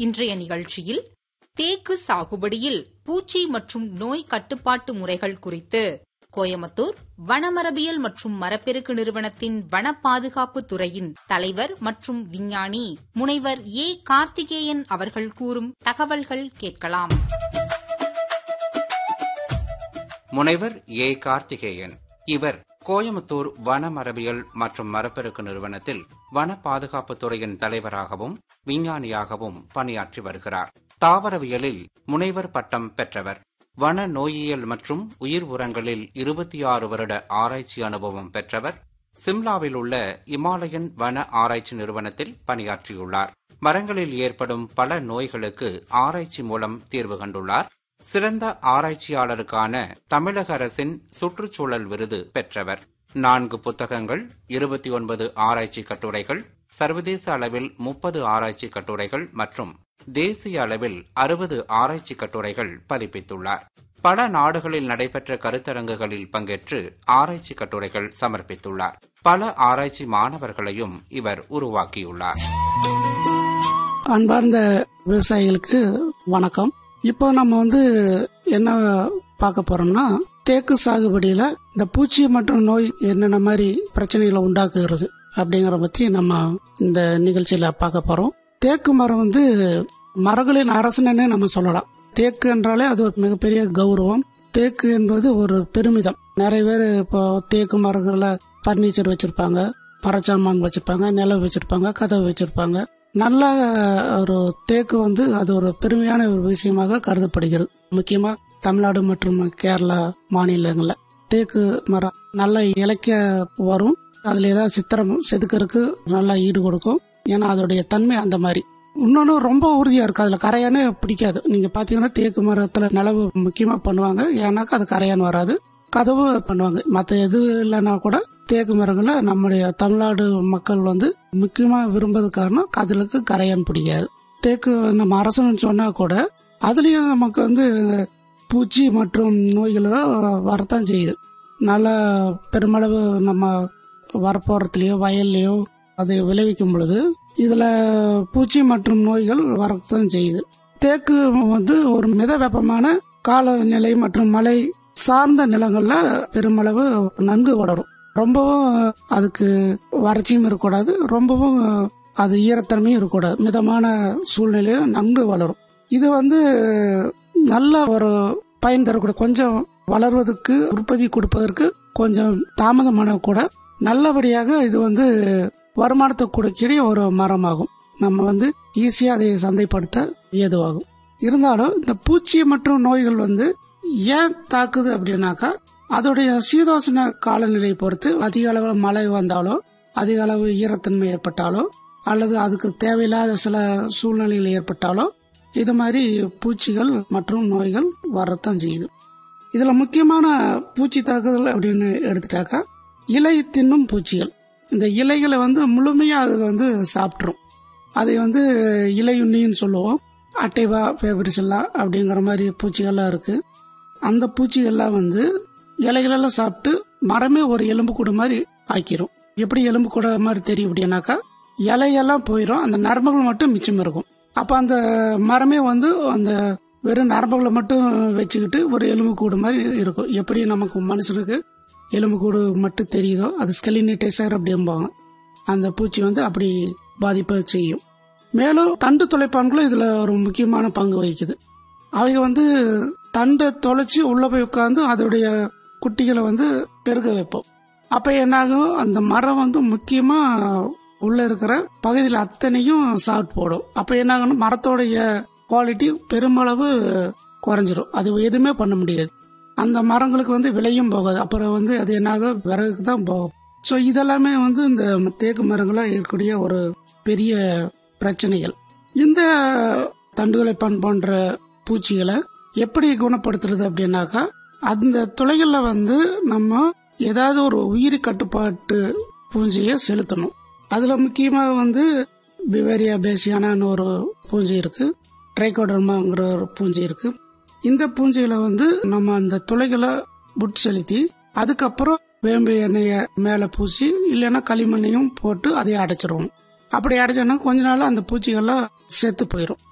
இன்றைய நிகழ்ச்சியில் தேக்கு சாகுபடியில் பூச்சி மற்றும் நோய் கட்டுப்பாட்டு முறைகள் குறித்து கோயம்புத்தூர் வனமரபியல் மற்றும் மரப்பெருக்கு நிறுவனத்தின் வன பாதுகாப்பு துறையின் தலைவர் மற்றும் விஞ்ஞானி முனைவர் ஏ கார்த்திகேயன் அவர்கள் கூறும் தகவல்கள் கேட்கலாம் முனைவர் ஏ கார்த்திகேயன் இவர் கோயமுத்தூர் வன மரபியல் மற்றும் மரப்பெருக்கு நிறுவனத்தில் வன பாதுகாப்பு துறையின் தலைவராகவும் விஞ்ஞானியாகவும் பணியாற்றி வருகிறார் தாவரவியலில் முனைவர் பட்டம் பெற்றவர் வன நோயியல் மற்றும் உயிர் உரங்களில் இருபத்தி ஆறு வருட ஆராய்ச்சி அனுபவம் பெற்றவர் சிம்லாவில் உள்ள இமாலயன் வன ஆராய்ச்சி நிறுவனத்தில் பணியாற்றியுள்ளார் மரங்களில் ஏற்படும் பல நோய்களுக்கு ஆராய்ச்சி மூலம் தீர்வு கண்டுள்ளார் சிறந்த ஆராய்ச்சியாளருக்கான தமிழக அரசின் சுற்றுச்சூழல் விருது பெற்றவர் நான்கு புத்தகங்கள் இருபத்தி ஒன்பது ஆராய்ச்சி கட்டுரைகள் சர்வதேச அளவில் முப்பது ஆராய்ச்சி கட்டுரைகள் மற்றும் தேசிய அளவில் அறுபது ஆராய்ச்சி கட்டுரைகள் பதிப்பித்துள்ளார் பல நாடுகளில் நடைபெற்ற கருத்தரங்குகளில் பங்கேற்று ஆராய்ச்சி கட்டுரைகள் சமர்ப்பித்துள்ளார் பல ஆராய்ச்சி மாணவர்களையும் இவர் உருவாக்கியுள்ளார் அன்பார்ந்த விவசாயிகளுக்கு வணக்கம் இப்போ நம்ம வந்து என்ன பார்க்க போறோம்னா தேக்கு சாகுபடியில இந்த பூச்சி மற்றும் நோய் என்னென்ன மாதிரி பிரச்சனைகளை உண்டாக்குகிறது அப்படிங்கிற பத்தி நம்ம இந்த நிகழ்ச்சியில பார்க்க போறோம் தேக்கு மரம் வந்து மரங்களின் அரசனே நம்ம சொல்லலாம் தேக்கு என்றாலே அது ஒரு மிகப்பெரிய கௌரவம் தேக்கு என்பது ஒரு பெருமிதம் நிறைய பேர் இப்போ தேக்கு மரத்துல பர்னிச்சர் வச்சிருப்பாங்க மரச்சாமான் வச்சிருப்பாங்க நிலவு வச்சிருப்பாங்க கதவு வச்சிருப்பாங்க நல்ல ஒரு தேக்கு வந்து அது ஒரு பெருமையான ஒரு விஷயமாக கருதப்படுகிறது முக்கியமா தமிழ்நாடு மற்றும் கேரளா மாநிலங்கள்ல தேக்கு மரம் நல்ல இலக்க வரும் அதுல ஏதாவது சித்திரம் செதுக்கறதுக்கு நல்லா ஈடு கொடுக்கும் ஏன்னா அதோடைய தன்மை அந்த மாதிரி இன்னொன்னு ரொம்ப உறுதியா இருக்கு அதுல கரையானே பிடிக்காது நீங்க பாத்தீங்கன்னா தேக்கு மரத்துல நிலவு முக்கியமா பண்ணுவாங்க ஏன்னாக்கா அது கரையான் வராது கதவு பண்ணுவாங்க மற்ற எது இல்லைன்னா கூட தேக்கு மரங்களை நம்முடைய தமிழ்நாடு மக்கள் வந்து முக்கியமா விரும்புறது காரணம் கதலுக்கு கரையான் பிடிக்காது தேக்கு நம்ம அரசன் சொன்னா கூட அதுலயும் நமக்கு வந்து பூச்சி மற்றும் நோய்கள் வரத்தான் செய்யுது நல்ல பெருமளவு நம்ம வரப்போறதுலயோ வயல்லையோ அதை விளைவிக்கும் பொழுது இதுல பூச்சி மற்றும் நோய்கள் வரத்தான் செய்யுது தேக்கு வந்து ஒரு மித வெப்பமான காலநிலை மற்றும் மழை சார்ந்த நிலங்கள்ல பெருமளவு நன்கு வளரும் ரொம்பவும் அதுக்கு வறட்சியும் இருக்கக்கூடாது ரொம்பவும் அது ஈரத்தன்மையும் இருக்கக்கூடாது மிதமான சூழ்நிலையில நன்கு வளரும் இது வந்து நல்ல ஒரு பயன் தரக்கூடிய கொஞ்சம் வளர்வதற்கு உற்பத்தி கொடுப்பதற்கு கொஞ்சம் தாமதமான கூட நல்லபடியாக இது வந்து வருமானத்தை கொடுக்கிற ஒரு மரமாகும் நம்ம வந்து ஈஸியா அதை சந்தைப்படுத்த ஏதுவாகும் இருந்தாலும் இந்த பூச்சி மற்றும் நோய்கள் வந்து ஏன் தாக்குது அப்படின்னாக்கா அதோடைய சீதோசன காலநிலையை பொறுத்து அதிக அளவு மழை வந்தாலோ அதிக அளவு ஈரத்தன்மை ஏற்பட்டாலோ அல்லது அதுக்கு தேவையில்லாத சில சூழ்நிலைகள் ஏற்பட்டாலோ இது மாதிரி பூச்சிகள் மற்றும் நோய்கள் வரத்தான் செய்யுது இதுல முக்கியமான பூச்சி தாக்குதல் அப்படின்னு எடுத்துட்டாக்கா இலை தின்னும் பூச்சிகள் இந்த இலைகளை வந்து முழுமையா அது வந்து சாப்பிட்ரும் அதை வந்து இலையுண்ணின்னு சொல்லுவோம் அட்டைவா பேபரிசல்லா அப்படிங்கிற மாதிரி பூச்சிகள்லாம் இருக்கு அந்த பூச்சிகள்லாம் வந்து இலைகளெல்லாம் சாப்பிட்டு மரமே ஒரு எலும்பு கூடு மாதிரி ஆக்கிரும் எப்படி எலும்பு கூட மாதிரி தெரியும் அப்படின்னாக்கா இலையெல்லாம் போயிடும் அந்த நரம்புகள் மட்டும் மிச்சம் இருக்கும் அப்ப அந்த மரமே வந்து அந்த வெறும் நரம்புகளை மட்டும் வச்சுக்கிட்டு ஒரு எலும்பு கூடு மாதிரி இருக்கும் எப்படி நமக்கு மனுஷனுக்கு எலும்பு கூடு மட்டும் தெரியுதோ அது ஸ்கெலினிட்டைசர் அப்படிம்பாங்க அந்த பூச்சி வந்து அப்படி பாதிப்பை செய்யும் மேலும் தண்டு துளைப்பான்களும் இதுல ஒரு முக்கியமான பங்கு வகிக்குது அவங்க வந்து தண்டை தொலைச்சி உள்ள போய் உட்காந்து அதோடைய குட்டிகளை வந்து பெருக வைப்போம் அப்ப என்னாகும் அந்த மரம் வந்து முக்கியமா உள்ள இருக்கிற பகுதியில் அத்தனையும் சாப்பிட்டு போடும் அப்ப என்னாகணும் மரத்தோடைய குவாலிட்டி பெருமளவு குறைஞ்சிரும் அது எதுவுமே பண்ண முடியாது அந்த மரங்களுக்கு வந்து விலையும் போகாது அப்புறம் வந்து அது என்னாகும் விறகுக்கு தான் போகும் ஸோ இதெல்லாமே வந்து இந்த தேக்கு மரங்களில் இருக்கக்கூடிய ஒரு பெரிய பிரச்சனைகள் இந்த தண்டுகளைப்பான் போன்ற பூச்சிகளை எப்படி குணப்படுத்துறது அப்படின்னாக்கா அந்த துளைகளில் வந்து நம்ம ஏதாவது ஒரு உயிரி கட்டுப்பாட்டு பூஞ்சையை செலுத்தணும் அதுல முக்கியமாக வந்து பிவேரியா பேசியானான்னு ஒரு பூஞ்சை இருக்கு ட்ரைகோடர்மாங்கிற ஒரு பூஞ்சை இருக்கு இந்த பூஞ்சையில வந்து நம்ம அந்த துளைகளை புட் செலுத்தி அதுக்கப்புறம் வேம்பு எண்ணெயை மேலே பூசி இல்லைன்னா களிமண்ணையும் போட்டு அதை அடைச்சிருவோம் அப்படி அடைச்சோன்னா கொஞ்ச நாள் அந்த பூச்சிகள்லாம் செத்து போயிடும்